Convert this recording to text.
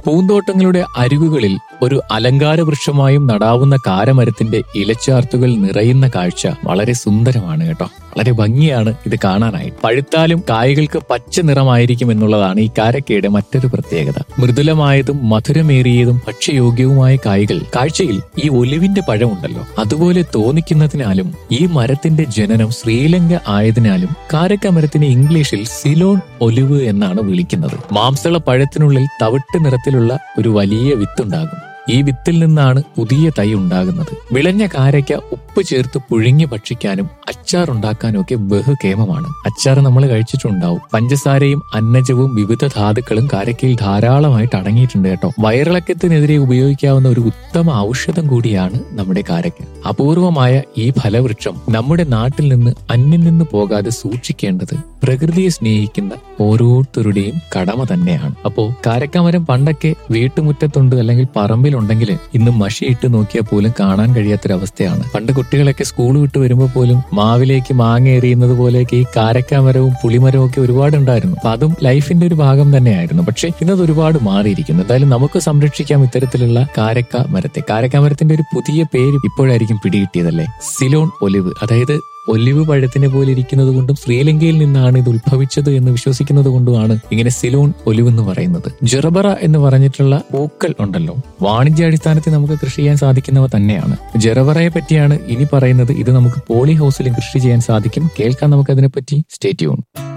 പൂന്തോട്ടങ്ങളുടെ അരികുകളിൽ ഒരു അലങ്കാര വൃക്ഷമായും നടാവുന്ന കാരമരത്തിന്റെ ഇലച്ചാർത്തുകൾ നിറയുന്ന കാഴ്ച വളരെ സുന്ദരമാണ് കേട്ടോ വളരെ ഭംഗിയാണ് ഇത് കാണാനായിട്ട് പഴുത്താലും കായകൾക്ക് പച്ച നിറമായിരിക്കും എന്നുള്ളതാണ് ഈ കാരക്കയുടെ മറ്റൊരു പ്രത്യേകത മൃദുലമായതും മധുരമേറിയതും ഭക്ഷ്യയോഗ്യവുമായ കായ്കൾ കാഴ്ചയിൽ ഈ ഒലിവിന്റെ പഴമുണ്ടല്ലോ അതുപോലെ തോന്നിക്കുന്നതിനാലും ഈ മരത്തിന്റെ ജനനം ശ്രീലങ്ക ആയതിനാലും കാരക്ക മരത്തിന് ഇംഗ്ലീഷിൽ സിലോൺ ഒലിവ് എന്നാണ് വിളിക്കുന്നത് മാംസള പഴത്തിനുള്ളിൽ തവിട്ട് നിറത്തിലുള്ള ഒരു വലിയ വിത്തുണ്ടാകും ഈ വിത്തിൽ നിന്നാണ് പുതിയ തൈ ഉണ്ടാകുന്നത് വിളഞ്ഞ കാരയ്ക്ക ഉപ്പ് ചേർത്ത് പുഴുങ്ങി ഭക്ഷിക്കാനും അച്ചാർ ഉണ്ടാക്കാനും ഒക്കെ ബഹുകേമമാണ് അച്ചാർ നമ്മൾ കഴിച്ചിട്ടുണ്ടാവും പഞ്ചസാരയും അന്നജവും വിവിധ ധാതുക്കളും കാരക്കയിൽ ധാരാളമായിട്ട് അടങ്ങിയിട്ടുണ്ട് കേട്ടോ വയറിളക്കത്തിനെതിരെ ഉപയോഗിക്കാവുന്ന ഒരു ഉത്തമ ഔഷധം കൂടിയാണ് നമ്മുടെ കാരക്ക അപൂർവമായ ഈ ഫലവൃക്ഷം നമ്മുടെ നാട്ടിൽ നിന്ന് അന്യം നിന്ന് പോകാതെ സൂക്ഷിക്കേണ്ടത് പ്രകൃതിയെ സ്നേഹിക്കുന്ന ഓരോരുത്തരുടെയും കടമ തന്നെയാണ് അപ്പോ കാരക്കമരം പണ്ടൊക്കെ വീട്ടുമുറ്റത്തുണ്ട് അല്ലെങ്കിൽ പറമ്പിലുണ്ടെങ്കിൽ ഇന്ന് മഷിയിട്ട് നോക്കിയാൽ പോലും കാണാൻ കഴിയാത്തൊരവസ്ഥയാണ് പണ്ട് കുട്ടികളൊക്കെ സ്കൂൾ വിട്ട് വരുമ്പോൾ പോലും മാവിലേക്ക് മാങ്ങ എറിയുന്നത് പോലെയൊക്കെ ഈ കാരക്കാമരവും പുളിമരവും ഒക്കെ ഒരുപാട് ഉണ്ടായിരുന്നു അപ്പൊ അതും ലൈഫിന്റെ ഒരു ഭാഗം തന്നെയായിരുന്നു പക്ഷെ ഇന്നത് ഒരുപാട് മാറിയിരിക്കുന്നു എന്തായാലും നമുക്ക് സംരക്ഷിക്കാം ഇത്തരത്തിലുള്ള കാരക്ക മരത്തെ കാരക്ക മരത്തിന്റെ ഒരു പുതിയ പേര് ഇപ്പോഴായിരിക്കും പിടികിട്ടിയതല്ലേ സിലോൺ ഒലിവ് അതായത് ഒലിവ് പഴത്തിനെ പോലെ ഇരിക്കുന്നത് കൊണ്ടും ശ്രീലങ്കയിൽ നിന്നാണ് ഇത് ഉത്ഭവിച്ചത് എന്ന് വിശ്വസിക്കുന്നത് കൊണ്ടുമാണ് ഇങ്ങനെ സിലോൺ ഒലിവ് എന്ന് പറയുന്നത് ജെറബറ എന്ന് പറഞ്ഞിട്ടുള്ള പൂക്കൾ ഉണ്ടല്ലോ വാണിജ്യാടിസ്ഥാനത്തിൽ നമുക്ക് കൃഷി ചെയ്യാൻ സാധിക്കുന്നവ തന്നെയാണ് ജെറബറയെ പറ്റിയാണ് ഇനി പറയുന്നത് ഇത് നമുക്ക് പോളി ഹൗസിലും കൃഷി ചെയ്യാൻ സാധിക്കും കേൾക്കാൻ നമുക്ക് അതിനെപ്പറ്റി സ്റ്റേറ്റ് ചെയ്യും